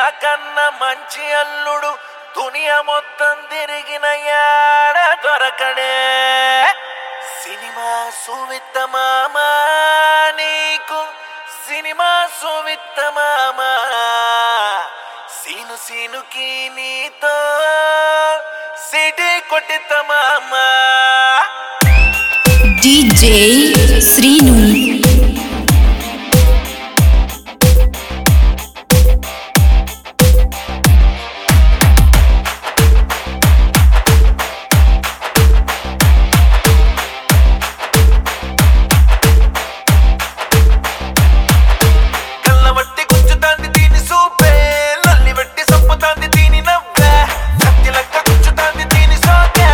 కన్నా మంచి అల్లుడు దునియా మొత్తం తిరిగిన యాడ దొరకడే సినిమా సువిత్త మామా నీకు సినిమా సువిత్త మామా సీను సీనుకి నీతో సిటీ కొట్టిత మామా DJ Srinu. కళ్ళబట్టి గుంజుతాంది దీని సూపే లల్లి బట్టి సంపుతాంది దీని నవ్వే కత్తి లెక్క గుంజుతాంది దీని సోకే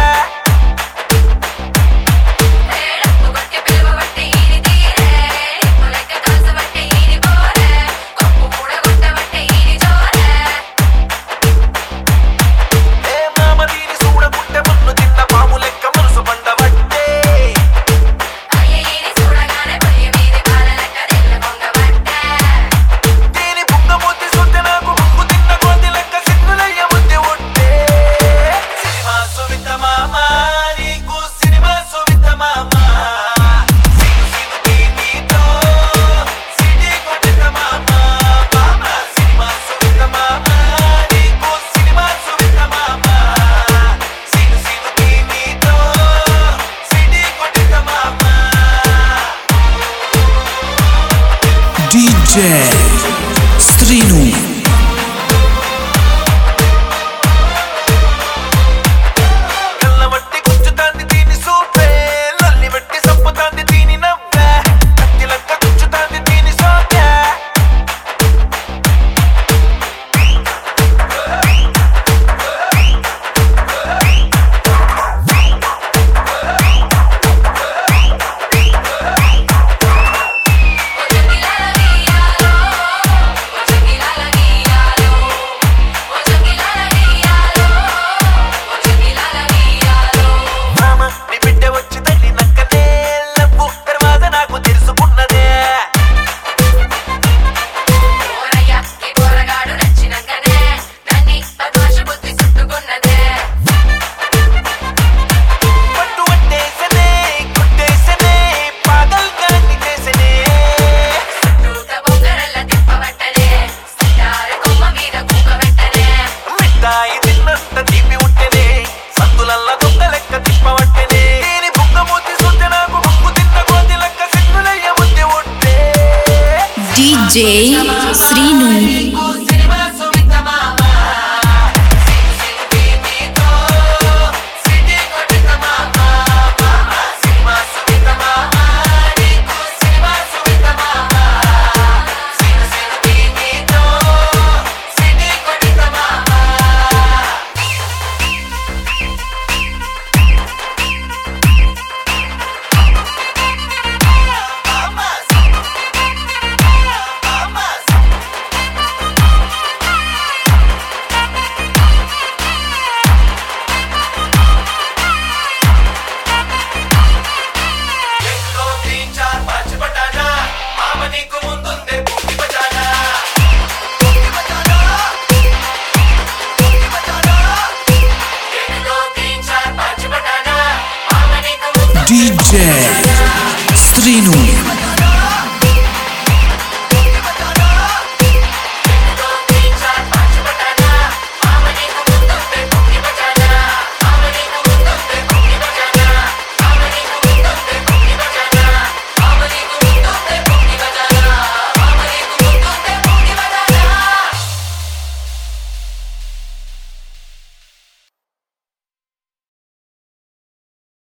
రేడప్పు కొట్టి పిలువబట్టి ఈని తీరే నిప్పులెక్క కాల్చబట్టి ఈని పోరే కొప్పు కూడా కొట్టబట్టి ఈని జోరే ఏ మామ దీని చూడకుంటే మన్ను తిన్న పాము లెక్క మనసు బండబట్టే అయ్య ఈని చూడగానే పొయ్యి మీది పాల లెక్క తెల్ల పొంగబట్టే దీని బుంగమూతి చూస్తే నాకు బుంగు తిన్న కోతి లెక్క సిగ్గులయ్య బుద్ధి ఉంటే సినిమా సువిత మామ నీకు సినిమా సువిత మామ సిను సినుకి నీతో సిటీ కొట్టిన మామ మామ సినిమా సువిత మామ నీకు సినిమా సువిత మామ సిను సినుకి నీతో సిటీ కొట్టిన మామ DJ Srinu. కళ్ళబట్టి గుంజుతాంది దీని సూపే లల్లి బట్టి సంపుతాంది దీని నవ్వే కత్తి లెక్క గుంజుతాంది దీని సోకే ఓజంగిలాల గీయాలో ఓజంగిలాల గీయాలో ఓజంగిలాల గీయాలో ఓజంగిలాల గీయాలో మామ నీ బిడ్డ వచ్చి తల్లి నక్కనే లవ్వు తర్వాత నాకు తెలుసుకున్నదే ఓరయ్య ఈ పోరగాడు నచ్చినంకనే నన్ని బద్మాష బుద్ధి చుట్టుకున్నదే పట్టు పట్టేసనే కొట్టేసనే పాగల్ గాన్ని చేసనే చుట్టూత బొంగరల్ల తిప్పబట్టనే సితార కొమ్మ మీద కూకబెట్టనే మిఠాయి తిన్నంత తీపి ఉంటేనే సందులల్ల దొంగ లెక్క తిప్పవట్టెనే దీని బుగ్గమూతి చూస్తే నాకు బుగ్గు తిన్న కోతి లెక్క సిగ్గులయ్య బుద్ధి ఉంటే DJ Srinu. సినిమా సుమిత మామ సినిమా నీతో సిటీ కొట్టిన మామ మామ సినిమా సుమిత మామ నీకు సినిమా సుమిత మామ సినిమా సినిమా నీతో సిటీ కొట్టిన మామ ఎన్నో తీన్ చార్ పాంచ్ బటానా మామ నీకు ముందుందే పూర్తి బటానా పూర్తి బటానా పూర్తి బటానా ఎన్నో తీన్ చార్ పాంచ్ బటానా మామ నీకు ముందుందే DJ Srinu.